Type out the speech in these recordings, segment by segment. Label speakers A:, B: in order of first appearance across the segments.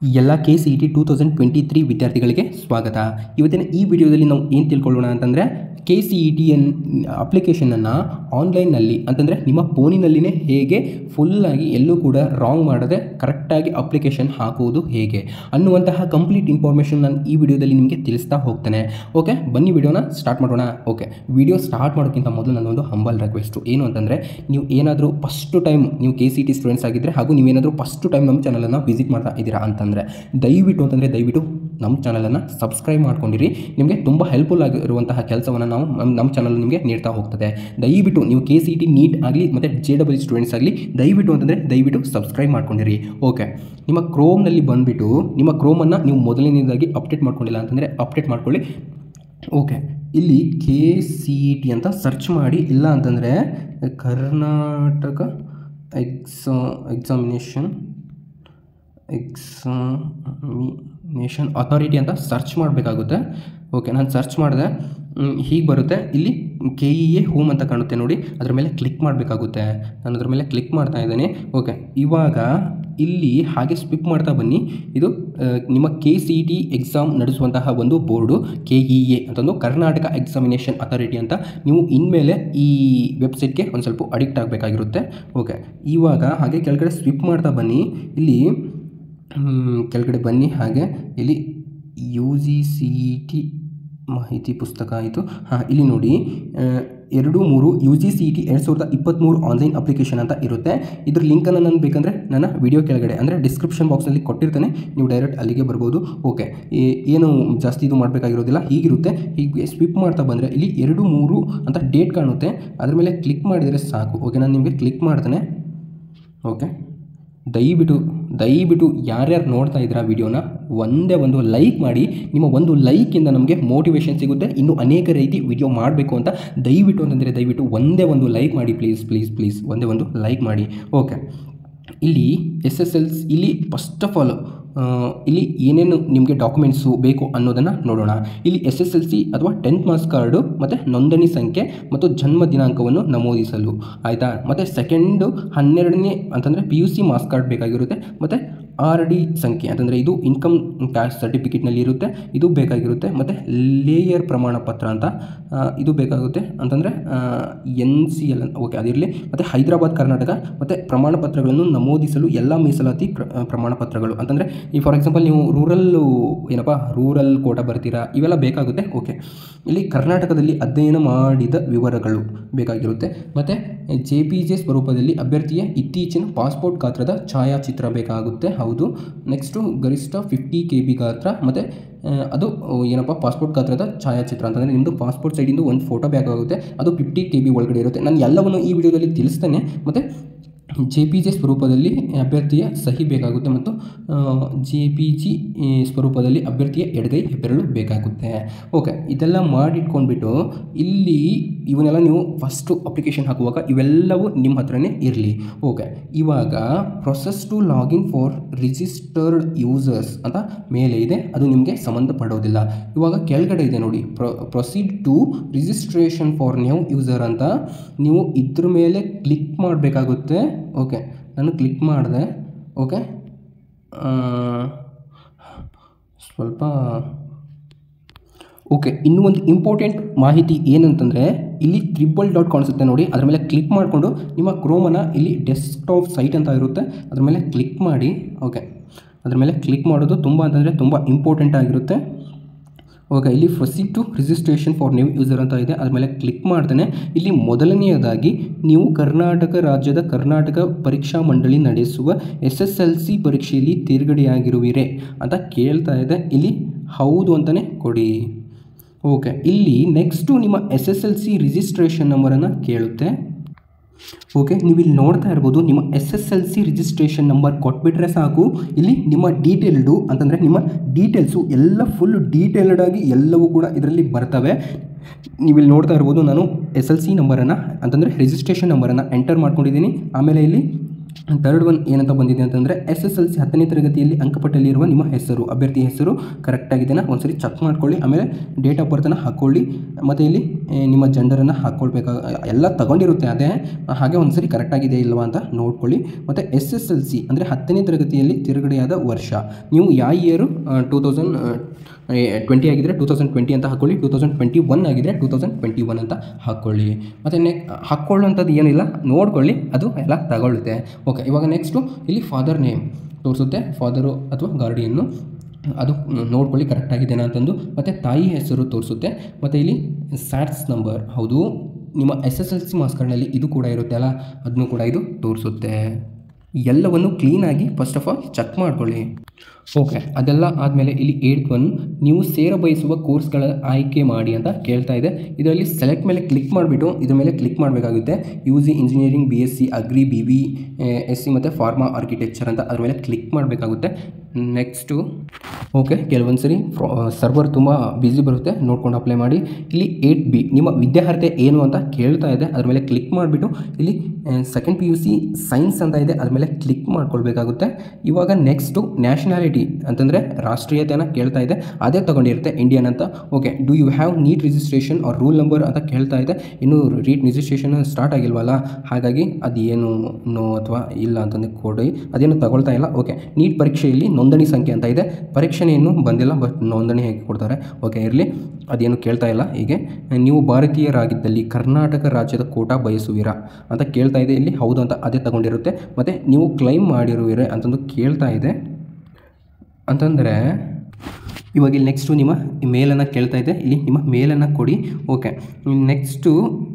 A: ಎಲ್ಲ K C E T two thousand twenty three ವಿದ್ಯಾರ್ಥಿಗಳಿಗೆ ಸ್ವಾಗತ ಇವತ್ತಿನ ಈ ವಿಡಿಯೋದಲ್ಲಿ ನಾವು ಏನು ತಿಳ್ಕೊಳ್ಳೋಣ ಅಂತಂದರೆ ಕೆ ಸಿ ಇ ಟಿ ಎನ್ ಅಪ್ಲಿಕೇಶನನ್ನು ಆನ್ಲೈನ್ನಲ್ಲಿ ಅಂತಂದರೆ ನಿಮ್ಮ ಫೋನಿನಲ್ಲಿನೇ ಹೇಗೆ ಫುಲ್ಲಾಗಿ ಎಲ್ಲೂ ಕೂಡ ರಾಂಗ್ ಮಾಡದೆ ಕರೆಕ್ಟಾಗಿ ಅಪ್ಲಿಕೇಶನ್ ಹಾಕುವುದು ಹೇಗೆ ಅನ್ನುವಂತಹ ಕಂಪ್ಲೀಟ್ ಇನ್ಫಾರ್ಮೇಷನ್ ನಾನು ಈ ವಿಡಿಯೋದಲ್ಲಿ ನಿಮಗೆ ತಿಳಿಸ್ತಾ ಹೋಗ್ತೇನೆ ಓಕೆ ಬನ್ನಿ ವಿಡಿಯೋನ ಸ್ಟಾರ್ಟ್ ಮಾಡೋಣ ಓಕೆ ವಿಡಿಯೋ ಸ್ಟಾರ್ಟ್ ಮಾಡೋಕ್ಕಿಂತ ಮೊದಲು ನನ್ನೊಂದು ಹಂಬಲ್ ರಿಕ್ವೆಸ್ಟು ಏನು ಅಂತಂದರೆ ನೀವು ಏನಾದರೂ ಫಸ್ಟು ಟೈಮ್ ನೀವು ಕೆ ಸಿ ಟಿ ಸ್ಟೂಡೆಂಟ್ಸ್ ಆಗಿದ್ದರೆ ಹಾಗೂ ನೀವೇನಾದರೂ ಫಸ್ಟು ಟೈಮ್ ನಮ್ಮ ಚಾನಲನ್ನು ವಿಸಿಟ್ ಮಾಡ್ತಾ ಇದ್ದೀರಾ ಅಂತಂದರೆ ದಯವಿಟ್ಟು ಅಂತಂದರೆ ದಯವಿಟ್ಟು ನಮ್ಮ ಚಾನಲನ್ನು ಸಬ್ಸ್ಕ್ರೈಬ್ ಮಾಡ್ಕೊಂಡಿರಿ ನಿಮಗೆ ತುಂಬ ಹೆಲ್ಪ್ಫುಲ್ ಆಗಿರುವಂತಹ ಕೆಲಸವನ್ನು ನಾವು ನಮ್ಮ ನಮ್ಮ ಚಾನಲ್ ನಿಮಗೆ ನೀಡ್ತಾ ಹೋಗ್ತದೆ ದಯವಿಟ್ಟು ನೀವು ಕೆ ಸಿ ಟಿ ನೀಟ್ ಆಗಲಿ ಮತ್ತು ಜೆ ಡಬಲ್ ಸ್ಟೂಡೆಂಟ್ಸ್ ಆಗಲಿ ದಯವಿಟ್ಟು ಅಂತಂದರೆ ದಯವಿಟ್ಟು ಸಬ್ಸ್ಕ್ರೈಬ್ ಮಾಡ್ಕೊಂಡಿರಿ ಓಕೆ ನಿಮ್ಮ ಕ್ರೋಮ್ನಲ್ಲಿ ಬಂದುಬಿಟ್ಟು ನಿಮ್ಮ ಕ್ರೋಮನ್ನು ನೀವು ಮೊದಲನೇದಾಗಿ ಅಪ್ಡೇಟ್ ಮಾಡ್ಕೊಂಡಿಲ್ಲ ಅಂತಂದರೆ ಅಪ್ಡೇಟ್ ಮಾಡ್ಕೊಳ್ಳಿ ಓಕೆ ಇಲ್ಲಿ ಕೆ ಸಿ ಇ ಟಿ ಅಂತ ಸರ್ಚ್ ಮಾಡಿ ಇಲ್ಲ ಅಂತಂದರೆ Karnataka exa examination examination authority ಅಂತ ಸರ್ಚ್ ಮಾಡಬೇಕಾಗುತ್ತೆ ಓಕೆ ನಾನು ಸರ್ಚ್ ಮಾಡಿದೆ ಹೀಗೆ ಬರುತ್ತೆ ಇಲ್ಲಿ ಕೆ ಇ ಎ ಹೋಮ್ ಅಂತ ಕಾಣುತ್ತೆ ನೋಡಿ ಅದರ ಮೇಲೆ ಕ್ಲಿಕ್ ಮಾಡಬೇಕಾಗುತ್ತೆ ನಾನು ಅದರ ಮೇಲೆ ಕ್ಲಿಕ್ ಮಾಡ್ತಾ ಇದ್ದೇನೆ ಓಕೆ ಇವಾಗ ಇಲ್ಲಿ ಹಾಗೆ ಸ್ಪಿಪ್ ಮಾಡ್ತಾ ಬನ್ನಿ ಇದು ಆ, ನಿಮ್ಮ ಕೆ ಸಿ ಟಿ ಎಕ್ಸಾಮ್ ನಡೆಸುವಂತಹ ಒಂದು ಬೋರ್ಡು ಕೆ ಇ ಎ ಅಂತಂದು ಕರ್ನಾಟಕ ಎಕ್ಸಾಮಿನೇಷನ್ ಅಥಾರಿಟಿ ಅಂತ ನೀವು ಇನ್ಮೇಲೆ ಈ ವೆಬ್ಸೈಟ್ಗೆ ಒಂದು ಸ್ವಲ್ಪ ಅಡಿಕ್ಟ್ ಆಗಬೇಕಾಗಿರುತ್ತೆ ಓಕೆ ಇವಾಗ ಹಾಗೆ ಕೆಳಗಡೆ ಸ್ವಿಪ್ ಮಾಡ್ತಾ ಬನ್ನಿ ಇಲ್ಲಿ ಹ್ಮ್, ಕೆಳಗಡೆ ಬನ್ನಿ ಹಾಗೆ ಇಲ್ಲಿ U G C E T ಮಾಹಿತಿ ಪುಸ್ತಕ ಆಯಿತು ಹಾಂ ಇಲ್ಲಿ ನೋಡಿ ಆ, ಎರಡು ಮೂರು U G C E T ಎರಡು ಸಾವಿರದ ಇಪ್ಪತ್ತ್ಮೂರು ಆನ್ಲೈನ್ ಅಪ್ಲಿಕೇಶನ್ ಅಂತ ಇರುತ್ತೆ ಇದ್ರ ಲಿಂಕನ್ನು ನಾನು ಬೇಕಂದರೆ ನನ್ನ ವಿಡಿಯೋ ಕೆಳಗಡೆ ಅಂದರೆ ಡಿಸ್ಕ್ರಿಪ್ಷನ್ ಬಾಕ್ಸಲ್ಲಿ ಕೊಟ್ಟಿರ್ತೇನೆ ನೀವು ಡೈರೆಕ್ಟ್ ಅಲ್ಲಿಗೆ ಬರ್ಬೋದು ಓಕೆ ಏನು ಜಾಸ್ತಿ ಇದು ಮಾಡಬೇಕಾಗಿರೋದಿಲ್ಲ ಹೀಗಿರುತ್ತೆ ಹೀಗೆ ಸ್ವಿಪ್ ಮಾಡ್ತಾ ಬಂದರೆ ಇಲ್ಲಿ ಎರಡು ಮೂರು ಅಂತ ಡೇಟ್ ಕಾಣುತ್ತೆ ಅದ್ರ ಮೇಲೆ ಕ್ಲಿಕ್ ಮಾಡಿದರೆ ಸಾಕು ಓಕೆ ನಾನು ನಿಮಗೆ ಕ್ಲಿಕ್ ಮಾಡ್ತೇನೆ ಓಕೆ ದಯವಿಟ್ಟು ದಯವಿಟ್ಟು ಯಾರ್ಯಾರು ನೋಡ್ತಾ ಇದ್ದೀರಾ ವಿಡಿಯೋನ ಒಂದೇ ಒಂದು ಲೈಕ್ ಮಾಡಿ ನಿಮ್ಮ ಒಂದು ಲೈಕಿಂದ ನಮಗೆ ಮೋಟಿವೇಶನ್ ಸಿಗುತ್ತೆ ಇನ್ನು ಅನೇಕ ರೀತಿ ವಿಡಿಯೋ ಮಾಡಬೇಕು ಅಂತ ದಯವಿಟ್ಟು ಅಂತಂದರೆ ದಯವಿಟ್ಟು ಒಂದೇ ಒಂದು ಲೈಕ್ ಮಾಡಿ ಪ್ಲೀಸ್ ಪ್ಲೀಸ್ ಪ್ಲೀಸ್ ಒಂದೇ ಒಂದು ಲೈಕ್ ಮಾಡಿ ಓಕೆ ಇಲ್ಲಿ ಎಸ್ ಎಸ್ ಎಲ್ಸ್ ಇಲ್ಲಿ ಫಸ್ಟ್ ಆಫ್ ಆಲ್ ಇಲ್ಲಿ ಏನೇನು ನಿಮಗೆ ಡಾಕ್ಯುಮೆಂಟ್ಸು ಬೇಕು ಅನ್ನೋದನ್ನು ನೋಡೋಣ ಇಲ್ಲಿ ಎಸ್ ಎಸ್ ಎಲ್ ಸಿ ಅಥವಾ ಟೆಂತ್ ಮಾರ್ಕ್ಸ್ ಕಾರ್ಡು ಮತ್ತು ನೋಂದಣಿ ಸಂಖ್ಯೆ ಮತ್ತು ಜನ್ಮ ದಿನಾಂಕವನ್ನು ನಮೂದಿಸಲು ಆಯಿತಾ ಮತ್ತು ಸೆಕೆಂಡು ಹನ್ನೆರಡನೇ ಅಂತಂದರೆ P U C marks card ಬೇಕಾಗಿರುತ್ತೆ ಮತ್ತು ಆರ್ ಡಿ ಸಂಖ್ಯೆ ಅಂತಂದರೆ ಇದು ಇನ್ಕಮ್ ಟ್ಯಾಕ್ಸ್ ಸರ್ಟಿಫಿಕೇಟ್ನಲ್ಲಿ ಇರುತ್ತೆ ಇದು ಬೇಕಾಗಿರುತ್ತೆ ಮತ್ತು ಲೇಯರ್ ಪ್ರಮಾಣ ಪತ್ರ ಅಂತ ಆ, ಇದು ಬೇಕಾಗುತ್ತೆ ಅಂತಂದರೆ ಎನ್ ಸಿ ಎಲ್ ಓಕೆ ಅದಿರಲಿ ಮತ್ತು ಹೈದರಾಬಾದ್ ಕರ್ನಾಟಕ ಮತ್ತು ಪ್ರಮಾಣ ಪತ್ರಗಳನ್ನು ನಮೂದಿಸಲು ಎಲ್ಲ ಮೀಸಲಾತಿ ಪ್ರ ಆ, ಪ್ರಮಾಣ ಪತ್ರಗಳು ಅಂತಂದರೆ ಈ ಫಾರ್ ಎಕ್ಸಾಂಪಲ್ ನೀವು ರೂರಲ್ಲು ಏನಪ್ಪ ರೂರಲ್ ಕೋಟ ಬರ್ತೀರಾ ಇವೆಲ್ಲ ಬೇಕಾಗುತ್ತೆ ಓಕೆ ಇಲ್ಲಿ ಕರ್ನಾಟಕದಲ್ಲಿ ಅಧ್ಯಯನ ಮಾಡಿದ ವಿವರಗಳು ಬೇಕಾಗಿರುತ್ತೆ ಮತ್ತು ಜೆ ಪಿ ಜೆ ಸ್ವರೂಪದಲ್ಲಿ ಅಭ್ಯರ್ಥಿಯ ಇತ್ತೀಚಿನ ಪಾಸ್ಪೋರ್ಟ್ ಗಾತ್ರದ ಛಾಯಾಚಿತ್ರ ಬೇಕಾಗುತ್ತೆ ಹೌದು ನೆಕ್ಸ್ಟು ಗರಿಷ್ಠ ಫಿಫ್ಟಿ ಕೆ ಬಿ ಗಾತ್ರ ಮತ್ತು ಅದು ಏನಪ್ಪ ಪಾಸ್ಪೋರ್ಟ್ ಗಾತ್ರದ ಛಾಯಾಚಿತ್ರ ಅಂತಂದರೆ ನಿಮ್ಮದು ಪಾಸ್ಪೋರ್ಟ್ ಸೈಡಿಂದು ಒಂದು ಫೋಟೋ ಬೇಕಾಗುತ್ತೆ ಅದು ಫಿಫ್ಟಿ ಕೆ ಬಿ ಒಳಗಡೆ ಇರುತ್ತೆ ನಾನು ಎಲ್ಲವನ್ನು ಈ ವಿಡಿಯೋದಲ್ಲಿ ತಿಳಿಸ್ತೇನೆ ಮತ್ತು ಜೆ ಪಿ ಜಿ ಸ್ವರೂಪದಲ್ಲಿ ಅಭ್ಯರ್ಥಿಯ ಸಹಿ ಬೇಕಾಗುತ್ತೆ ಮತ್ತು ಜೆ ಪಿ ಜಿ ಸ್ವರೂಪದಲ್ಲಿ ಅಭ್ಯರ್ಥಿಯ ಎಡಗೈ ಹೆಬ್ಬೆರಳು ಬೇಕಾಗುತ್ತೆ ಓಕೆ ಇದೆಲ್ಲ ಮಾಡಿಟ್ಕೊಂಡ್ಬಿಟ್ಟು ಇಲ್ಲಿ ಇವನ್ನೆಲ್ಲ ನೀವು ಫಸ್ಟು ಅಪ್ಲಿಕೇಶನ್ ಹಾಕುವಾಗ ಇವೆಲ್ಲವೂ ನಿಮ್ಮ ಹತ್ರನೇ ಇರಲಿ ಓಕೆ ಇವಾಗ process to login for registered users ಅಂತ ಮೇಲೆ ಇದೆ ಅದು ನಿಮಗೆ ಸಂಬಂಧಪಡೋದಿಲ್ಲ ಇವಾಗ ಕೆಳಗಡೆ ಇದೆ ನೋಡಿ pro proceed to registration for new user ಅಂತ ನೀವು ಇದ್ರ ಮೇಲೆ ಕ್ಲಿಕ್ ಮಾಡಬೇಕಾಗುತ್ತೆ ಓಕೆ ನಾನು ಕ್ಲಿಕ್ ಮಾಡಿದೆ ಓಕೆ ಸ್ವಲ್ಪ ಓಕೆ ಇನ್ನೂ ಒಂದು ಇಂಪಾರ್ಟೆಂಟ್ ಮಾಹಿತಿ ಏನಂತಂದರೆ ಇಲ್ಲಿ ತ್ರಿಬಲ್ ಡಾಟ್ ಕಾಣಿಸುತ್ತೆ ನೋಡಿ ಅದರ ಮೇಲೆ ಕ್ಲಿಕ್ ಮಾಡಿಕೊಂಡು ನಿಮ್ಮ ಕ್ರೋಮನ್ನು ಇಲ್ಲಿ ಡೆಸ್ಕ್ಟಾಪ್ ಸೈಟ್ ಅಂತ ಇರುತ್ತೆ ಅದ್ರ ಮೇಲೆ ಕ್ಲಿಕ್ ಮಾಡಿ ಓಕೆ ಅದ್ರ ಮೇಲೆ ಕ್ಲಿಕ್ ಮಾಡೋದು ತುಂಬ ಅಂತಂದರೆ ತುಂಬ ಇಂಪಾರ್ಟೆಂಟ್ ಆಗಿರುತ್ತೆ ಓಕೆ ಇಲ್ಲಿ proceed to registration for new user ಅಂತ ಇದೆ ಅದ್ರ ಮೇಲೆ ಕ್ಲಿಕ್ ಮಾಡ್ತಾನೆ ಇಲ್ಲಿ ಮೊದಲನೆಯದಾಗಿ ನೀವು ಕರ್ನಾಟಕ ರಾಜ್ಯದ ಕರ್ನಾಟಕ ಪರೀಕ್ಷಾ ಮಂಡಳಿ ನಡೆಸುವ ಎಸ್ ಎಸ್ ಎಲ್ ಸಿ ಪರೀಕ್ಷೆಯಲ್ಲಿ ತೇರ್ಗಡೆಯಾಗಿರುವಿರೆ ಅಂತ ಕೇಳ್ತಾ ಇದೆ ಇಲ್ಲಿ ಹೌದು ಅಂತಲೇ ಕೊಡಿ ಓಕೆ ಇಲ್ಲಿ ನೆಕ್ಸ್ಟು ನಿಮ್ಮ S S L C registration ನಂಬರನ್ನು ಕೇಳುತ್ತೆ ಓಕೆ ನೀವು ಇಲ್ಲಿ ನೋಡ್ತಾ ಇರ್ಬೋದು ನಿಮ್ಮ S S L C registration number ಕೊಟ್ಬಿಟ್ರೆ ಸಾಕು ಇಲ್ಲಿ ನಿಮ್ಮ ಡೀಟೇಲ್ಡು ಅಂತಂದರೆ ನಿಮ್ಮ ಡೀಟೇಲ್ಸು ಎಲ್ಲ ಫುಲ್ ಡೀಟೇಲ್ಡ್ ಆಗಿ ಎಲ್ಲವೂ ಕೂಡ ಇದರಲ್ಲಿ ಬರ್ತವೆ ನೀವು ಇಲ್ಲಿ ನೋಡ್ತಾ ಇರ್ಬೋದು ನಾನು ಎಸ್ ಎಲ್ ಸಿ ನಂಬರನ್ನು ಅಂತಂದರೆ ರಿಜಿಸ್ಟ್ರೇಷನ್ ನಂಬರನ್ನು ಎಂಟರ್ ಮಾಡ್ಕೊಂಡಿದ್ದೀನಿ ಆಮೇಲೆ ಇಲ್ಲಿ ಥರ್ಡ್ ಒನ್ ಏನಂತ ಬಂದಿದೆ ಅಂತಂದರೆ ಎಸ್ ಎಸ್ ಎಲ್ ಸಿ ಹತ್ತನೇ ತರಗತಿಯಲ್ಲಿ ಅಂಕಪಟ್ಟಿಯಲ್ಲಿರುವ ನಿಮ್ಮ ಹೆಸರು ಅಭ್ಯರ್ಥಿ ಹೆಸರು ಕರೆಕ್ಟಾಗಿದೆಯಾ ಒಂದ್ಸರಿ ಚೆಕ್ ಮಾಡ್ಕೊಳ್ಳಿ ಆಮೇಲೆ ಡೇಟ್ ಆಫ್ ಬರ್ತನ್ನು ಹಾಕ್ಕೊಳ್ಳಿ ಮತ್ತು ಇಲ್ಲಿ ಆ, ನಿಮ್ಮ ಜೆಂಡರನ್ನು ಹಾಕ್ಕೊಳ್ಬೇಕಾ ಎಲ್ಲ ತಗೊಂಡಿರುತ್ತೆ ಅದೇ ಹಾಗೆ ಒಂದ್ಸರಿ ಕರೆಕ್ಟಾಗಿದೆ ಇಲ್ವಾ ಅಂತ ನೋಡ್ಕೊಳ್ಳಿ ಮತ್ತು ಎಸ್ ಎಸ್ ಎಲ್ ಸಿ ಅಂದರೆ ಹತ್ತನೇ ತರಗತಿಯಲ್ಲಿ ತಿರುಗಡೆಯಾದ ವರ್ಷ ನೀವು ಯಾವ ಇಯರು ಟೂ ತೌಸಂಡ್ ಟ್ವೆಂಟಿ ಆಗಿದ್ದರೆ ಟೂ ತೌಸಂಡ್ ಟ್ವೆಂಟಿ ಅಂತ ಹಾಕ್ಕೊಳ್ಳಿ ಟೂ ತೌಸಂಡ್ ಟ್ವೆಂಟಿ ಒನ್ ಆಗಿದ್ದರೆ ಟೂ ತೌಸಂಡ್ ಟ್ವೆಂಟಿ ಒನ್ ಅಂತ ಹಾಕ್ಕೊಳ್ಳಿ ಮತ್ತು ನೆಕ್ ಹಾಕ್ಕೊಳ್ಳೋಂಥದ್ದು ಏನಿಲ್ಲ ನೋಡ್ಕೊಳ್ಳಿ ಅದು ಎಲ್ಲ ತಗೊಳ್ಳುತ್ತೆ ಓಕೆ ಇವಾಗ ನೆಕ್ಸ್ಟು ಇಲ್ಲಿ ಫಾದರ್ ನೇಮ್ ತೋರಿಸುತ್ತೆ ಫಾದರು ಅಥವಾ ಗಾರ್ಡಿಯನ್ನು ಅದು ನೋಡ್ಕೊಳ್ಳಿ ಕರೆಕ್ಟಾಗಿದೆನಾ ಅಂತಂದು ಮತ್ತು ತಾಯಿ ಹೆಸರು ತೋರಿಸುತ್ತೆ ಮತ್ತು ಇಲ್ಲಿ ಸ್ಯಾಟ್ಸ್ ನಂಬರ್ ಹೌದು ನಿಮ್ಮ S S L C marks ಕಾರ್ಡ್ನಲ್ಲಿ ಇದು ಕೂಡ ಇರುತ್ತೆ ಅಲ್ಲ ಅದನ್ನು ಕೂಡ ಇದು ತೋರಿಸುತ್ತೆ ಎಲ್ಲವನ್ನು ಕ್ಲೀನಾಗಿ ಫಸ್ಟ್ ಆಫ್ ಆಲ್ ಚೆಕ್ ಮಾಡ್ಕೊಳ್ಳಿ ಓಕೆ ಅದೆಲ್ಲ ಆದಮೇಲೆ ಇಲ್ಲಿ ಏಯ್ಟ್ ಒನ್ ನೀವು ಸೇರ ಬಯಸುವ ಕೋರ್ಸ್ಗಳ ಆಯ್ಕೆ ಮಾಡಿ ಅಂತ ಕೇಳ್ತಾ ಇದೆ ಇದರಲ್ಲಿ ಸೆಲೆಕ್ಟ್ ಮೇಲೆ ಕ್ಲಿಕ್ ಮಾಡಿಬಿಟ್ಟು ಇದ್ರ ಮೇಲೆ ಕ್ಲಿಕ್ ಮಾಡಬೇಕಾಗುತ್ತೆ U G engineering B S C agri B B S C ಮತ್ತು ಫಾರ್ಮಾ ಆರ್ಕಿಟೆಕ್ಚರ್ ಅಂತ ಅದ್ರ ಮೇಲೆ ಕ್ಲಿಕ್ ಮಾಡಬೇಕಾಗುತ್ತೆ ನೆಕ್ಸ್ಟು ಓಕೆ ಕೆಲವೊಂದು ಸರಿ ಸರ್ವರ್ ತುಂಬ ಬ್ಯುಸಿ ಬರುತ್ತೆ ನೋಡ್ಕೊಂಡು ಅಪ್ಲೈ ಮಾಡಿ ಇಲ್ಲಿ ಏಯ್ಟ್ ಬಿ ನಿಮ್ಮ ವಿದ್ಯಾರ್ಹತೆ ಏನು ಅಂತ ಕೇಳ್ತಾ ಇದೆ ಅದ್ರ ಮೇಲೆ ಕ್ಲಿಕ್ ಮಾಡಿಬಿಟ್ಟು ಇಲ್ಲಿ second P U C science ಅಂತ ಇದೆ ಅದ್ರ ಮೇಲೆ ಕ್ಲಿಕ್ ಮಾಡ್ಕೊಳ್ಬೇಕಾಗುತ್ತೆ ಇವಾಗ ನೆಕ್ಸ್ಟು ನ್ಯಾಷನಾಲಿಟಿ ಅಂತಂದರೆ ರಾಷ್ಟ್ರೀಯತೆಯನ್ನು ಕೇಳ್ತಾ ಇದೆ ಅದೇ ತಗೊಂಡಿರುತ್ತೆ ಇಂಡಿಯನ್ ಅಂತ okay do you have NEET registration or roll number ಅಂತ ಕೇಳ್ತಾ ಇದೆ ಇನ್ನೂ ರೀಟ್ ರಿಜಿಸ್ಟ್ರೇಷನ್ ಸ್ಟಾರ್ಟ್ ಆಗಿಲ್ವಲ್ಲ ಹಾಗಾಗಿ ಅದು ಏನು ನೋ ಅಥವಾ ಇಲ್ಲ ಅಂತಂದು ಕೊಡಿ ಅದೇನು ತಗೊಳ್ತಾ ಇಲ್ಲ ಓಕೆ ನೀಟ್ ಪರೀಕ್ಷೆಯಲ್ಲಿ ನೋಂದಣಿ ಸಂಖ್ಯೆ ಅಂತ ಇದೆ ಪರೀಕ್ಷೆನೇ ಇನ್ನೂ ಬಂದಿಲ್ಲ ಬಟ್ ನೋಂದಣಿ ಹೇಗೆ ಕೊಡ್ತಾರೆ ಓಕೆ ಇರಲಿ ಅದೇನು ಕೇಳ್ತಾ ಇಲ್ಲ ಹೀಗೆ ನೀವು ಭಾರತೀಯರಾಗಿದ್ದಲ್ಲಿ ಕರ್ನಾಟಕ ರಾಜ್ಯದ ಕೋಟಾ ಬಯಸುವಿರಾ ಅಂತ ಕೇಳ್ತಾ ಇದೆ ಇಲ್ಲಿ ಹೌದು ಅಂತ ಅದೇ ತಗೊಂಡಿರುತ್ತೆ ಮತ್ತು ನೀವು ಕ್ಲೈಮ್ ಮಾಡಿರುವಿರ ಅಂತಂದು ಕೇಳ್ತಾ ಇದೆ ಅಂತಂದರೆ ಇವಾಗ ಇಲ್ಲಿ ನೆಕ್ಸ್ಟು ನಿಮ್ಮ ಮೇಲನ್ನು ಕೇಳ್ತಾ ಇದೆ ಇಲ್ಲಿ ನಿಮ್ಮ ಮೇಲನ್ನು ಕೊಡಿ ಓಕೆ ನೆಕ್ಸ್ಟು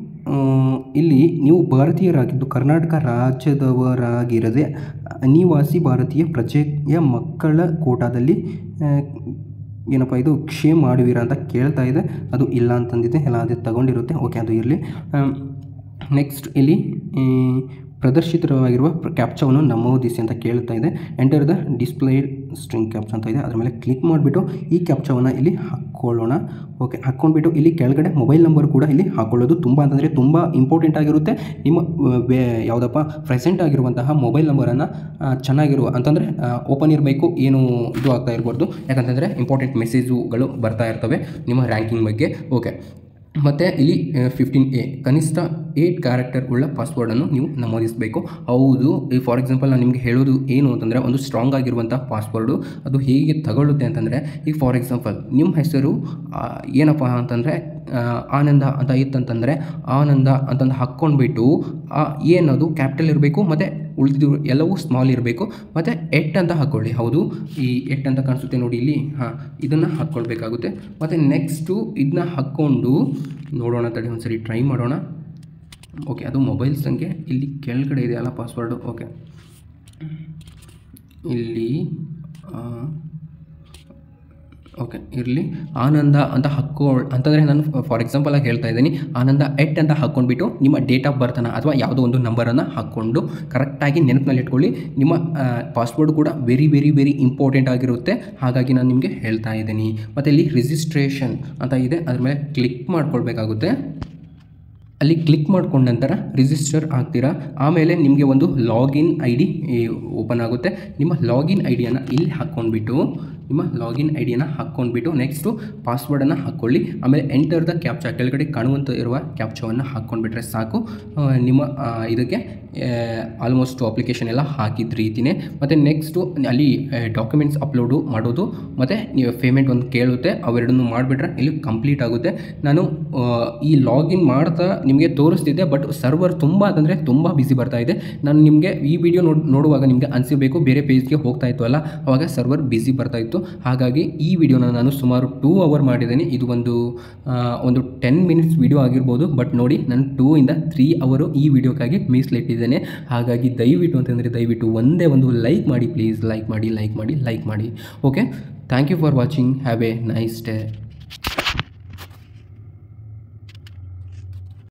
A: ಇಲ್ಲಿ ನೀವು ಭಾರತೀಯರಾಗಿದ್ದು ಕರ್ನಾಟಕ ರಾಜ್ಯದವರಾಗಿರದೆ ಅನಿವಾಸಿ ಭಾರತೀಯ ಪ್ರಜೆಯ ಮಕ್ಕಳ ಕೋಟಾದಲ್ಲಿ ಆ, ಏನಪ್ಪ ಇದು ಕ್ಷೇಮ ಮಾಡುವಿರಾ ಅಂತ ಕೇಳ್ತಾ ಇದೆ ಅದು ಇಲ್ಲ ಅಂತಂದಿದೆ ಎಲ್ಲ ಅದೇ ತಗೊಂಡಿರುತ್ತೆ ಓಕೆ ಅದು ಇರಲಿ ನೆಕ್ಸ್ಟ್ ಇಲ್ಲಿ ಈ, ಪ್ರದರ್ಶಿತವಾಗಿರುವ ಕ್ಯಾಪ್ಚಾವನ್ನು ನಮೂದಿಸಿ ಅಂತ ಕೇಳ್ತಾ ಇದೆ enter the display string captcha ಅಂತ ಇದೆ ಅದ್ರ ಮೇಲೆ ಕ್ಲಿಕ್ ಮಾಡಿಬಿಟ್ಟು ಈ ಕ್ಯಾಪ್ಚಾವನ್ನು ಇಲ್ಲಿ ಹಾಕ್ಕೊಳ್ಳೋಣ ಓಕೆ ಹಾಕ್ಕೊಂಡ್ಬಿಟ್ಟು ಇಲ್ಲಿ ಕೆಳಗಡೆ ಮೊಬೈಲ್ ನಂಬರ್ ಕೂಡ ಇಲ್ಲಿ ಹಾಕ್ಕೊಳ್ಳೋದು ತುಂಬ ಅಂತಂದರೆ ತುಂಬ ಇಂಪಾರ್ಟೆಂಟ್ ಆಗಿರುತ್ತೆ ನಿಮ್ಮ ಆ, ವೇ ಯಾವುದಪ್ಪ ಪ್ರೆಸೆಂಟ್ ಆಗಿರುವಂತಹ ಮೊಬೈಲ್ ನಂಬರನ್ನು ಚೆನ್ನಾಗಿರುವ ಅಂತಂದರೆ ಓಪನ್ ಇರಬೇಕು ಏನು ಇದು ಆಗ್ತಾ ಇರ್ಬಾರ್ದು ಯಾಕಂತಂದರೆ ಇಂಪಾರ್ಟೆಂಟ್ ಮೆಸೇಜುಗಳು ಬರ್ತಾ ಇರ್ತವೆ ನಿಮ್ಮ ರ್ಯಾಂಕಿಂಗ್ ಬಗ್ಗೆ ಓಕೆ ಮತ್ತು ಇಲ್ಲಿ ಫಿಫ್ಟೀನ್ ಎ ಕನಿಷ್ಠ ಏಯ್ಟ್ ಕ್ಯಾರೆಕ್ಟರ್ ಉಳ್ಳ ಪಾಸ್ವರ್ಡನ್ನು ನೀವು ನಮೂದಿಸಬೇಕು ಹೌದು ಈ ಫಾರ್ ಎಕ್ಸಾಂಪಲ್ ನಾನು ನಿಮಗೆ ಹೇಳೋದು ಏನು ಅಂತಂದರೆ ಒಂದು ಸ್ಟ್ರಾಂಗ್ ಆಗಿರುವಂಥ ಪಾಸ್ವರ್ಡು ಅದು ಹೇಗೆ ತಗೊಳ್ಳುತ್ತೆ ಅಂತಂದರೆ ಈಗ ಫಾರ್ ಎಕ್ಸಾಂಪಲ್ ನಿಮ್ಮ ಹೆಸರು ಆ, ಏನಪ್ಪ ಅಂತಂದರೆ ಆನಂದ ಅಂತ ಇತ್ತಂತಂದರೆ ಆನಂದ ಅಂತಂದು ಹಾಕ್ಕೊಂಡ್ಬಿಟ್ಟು ಆ ಏನದು ಕ್ಯಾಪಿಟಲ್ ಇರಬೇಕು ಮತ್ತು ಉಳಿದಿದ್ದು ಎಲ್ಲವೂ ಸ್ಮಾಲ್ ಇರಬೇಕು ಮತ್ತು ಎಟ್ ಅಂತ ಹಾಕ್ಕೊಳ್ಳಿ ಹೌದು ಈ ಎಟ್ ಅಂತ ಕಾಣಿಸುತ್ತೆ ನೋಡಿ ಇಲ್ಲಿ ಹಾಂ ಇದನ್ನು ಹಾಕ್ಕೊಳ್ಬೇಕಾಗುತ್ತೆ ಮತ್ತು ನೆಕ್ಸ್ಟು ಇದನ್ನ ಹಾಕ್ಕೊಂಡು ನೋಡೋಣ ತಡಿ ಒಂದ್ಸರಿ ಟ್ರೈ ಮಾಡೋಣ ಓಕೆ ಅದು ಮೊಬೈಲ್ ಸಂಖ್ಯೆ ಇಲ್ಲಿ ಕೆಳಗಡೆ ಇದೆ ಅಲ್ಲ ಪಾಸ್ವರ್ಡು ಓಕೆ ಇಲ್ಲಿ ಓಕೆ ಇರಲಿ ಆನಂದ ಅಂತ ಹಾಕ್ಕೋ ಅಂತಂದರೆ ನಾನು ಫಾರ್ ಎಕ್ಸಾಂಪಲ್ ಆಗಿ ಹೇಳ್ತಾ ಇದ್ದೀನಿ ಆನಂದ ಎಟ್ ಅಂತ ಹಾಕ್ಕೊಂಡ್ಬಿಟ್ಟು ನಿಮ್ಮ ಡೇಟ್ ಆಫ್ ಬರ್ತನ್ನು ಅಥವಾ ಯಾವುದೋ ಒಂದು ನಂಬರನ್ನು ಹಾಕ್ಕೊಂಡು ಕರೆಕ್ಟಾಗಿ ನೆನಪಿನಲ್ಲಿ ಇಟ್ಕೊಳ್ಳಿ ನಿಮ್ಮ ಪಾಸ್ವರ್ಡ್ ಕೂಡ ವೆರಿ ವೆರಿ ವೆರಿ ಇಂಪಾರ್ಟೆಂಟ್ ಆಗಿರುತ್ತೆ ಹಾಗಾಗಿ ನಾನು ನಿಮಗೆ ಹೇಳ್ತಾ ಇದ್ದೀನಿ ಮತ್ತು ಇಲ್ಲಿ ರಿಜಿಸ್ಟ್ರೇಷನ್ ಅಂತ ಇದೆ ಅದ್ರ ಮೇಲೆ ಕ್ಲಿಕ್ ಮಾಡ್ಕೊಳ್ಬೇಕಾಗುತ್ತೆ ಅಲ್ಲಿ ಕ್ಲಿಕ್ ಮಾಡ್ಕೊಂಡ ನಂತರ ರಿಜಿಸ್ಟರ್ ಆಗ್ತೀರಾ ಆಮೇಲೆ ನಿಮಗೆ ಒಂದು ಲಾಗಿನ್ ಐ ಡಿ ಓಪನ್ ಆಗುತ್ತೆ ನಿಮ್ಮ ಲಾಗಿನ್ ಐ ಡಿಯನ್ನು ಇಲ್ಲಿ ಹಾಕ್ಕೊಂಡ್ಬಿಟ್ಟು ನಿಮ್ಮ ಲಾಗಿನ್ ಐ ಡಿಯನ್ನು ಹಾಕ್ಕೊಂಡ್ಬಿಟ್ಟು ನೆಕ್ಸ್ಟು ಪಾಸ್ವರ್ಡನ್ನು ಹಾಕ್ಕೊಳ್ಳಿ ಆಮೇಲೆ ಎಂಟರ್ ದ ಕ್ಯಾಪ್ಚಾ ಕೆಳಗಡೆ ಕಾಣುವಂಥ ಇರುವ ಕ್ಯಾಪ್ಚಾವನ್ನು ಹಾಕ್ಕೊಂಡ್ಬಿಟ್ರೆ ಸಾಕು ಆ, ನಿಮ್ಮ ಆ, ಇದಕ್ಕೆ ಆಲ್ಮೋಸ್ಟ್ ಅಪ್ಲಿಕೇಶನ್ ಎಲ್ಲ ಹಾಕಿದ ರೀತಿನೇ ಮತ್ತು ನೆಕ್ಸ್ಟು ಅಲ್ಲಿ ಡಾಕ್ಯುಮೆಂಟ್ಸ್ ಅಪ್ಲೋಡು ಮಾಡೋದು ಮತ್ತು ನೀವು ಪೇಮೆಂಟ್ ಒಂದು ಕೇಳುತ್ತೆ ಅವೆರಡನ್ನು ಮಾಡಿಬಿಟ್ರೆ ಇಲ್ಲಿ ಕಂಪ್ಲೀಟ್ ಆಗುತ್ತೆ ನಾನು ಆ, ಈ ಲಾಗಿನ್ ಮಾಡ್ತಾ ನಿಮಗೆ ತೋರಿಸ್ತಿದ್ದೆ ಬಟ್ ಸರ್ವರ್ ತುಂಬ ಅಂತಂದರೆ ತುಂಬ ಬಿಸಿ ಬರ್ತಾ ಇದೆ ನಾನು ನಿಮಗೆ ಈ ವಿಡಿಯೋ ನೋಡ್ ನೋಡುವಾಗ ನಿಮಗೆ ಅನಿಸಿಬೇಕು ಬೇರೆ ಪೇಜ್ಗೆ ಹೋಗ್ತಾ ಇತ್ತು ಅಲ್ಲ ಅವಾಗ ಸರ್ವರ್ ಬಿಸಿ ಬರ್ತಾ ಇತ್ತು ಹಾಗಾಗಿ ಈ ವಿಡಿಯೋನ ನಾನು ಸುಮಾರು ಟೂ ಅವರ್ ಮಾಡಿದ್ದೀನಿ ಇದು ಒಂದು ಆ, ಒಂದು ಟೆನ್ ಮಿನಿಟ್ಸ್ ವಿಡಿಯೋ ಆಗಿರ್ಬೋದು ಬಟ್ ನೋಡಿ ನಾನು ಟೂ ಇಂದ ತ್ರೀ ಅವರು ಈ ವಿಡಿಯೋಕ್ಕಾಗಿ ಮೀಸಲಿಟ್ಟಿದ್ದೇನೆ ಹಾಗಾಗಿ ದಯವಿಟ್ಟು ಅಂತಂದರೆ ದಯವಿಟ್ಟು ಒಂದೇ ಒಂದು ಲೈಕ್ ಮಾಡಿ ಪ್ಲೀಸ್ ಲೈಕ್ ಮಾಡಿ ಲೈಕ್ ಮಾಡಿ ಲೈಕ್ ಮಾಡಿ okay thank you for watching have a nice day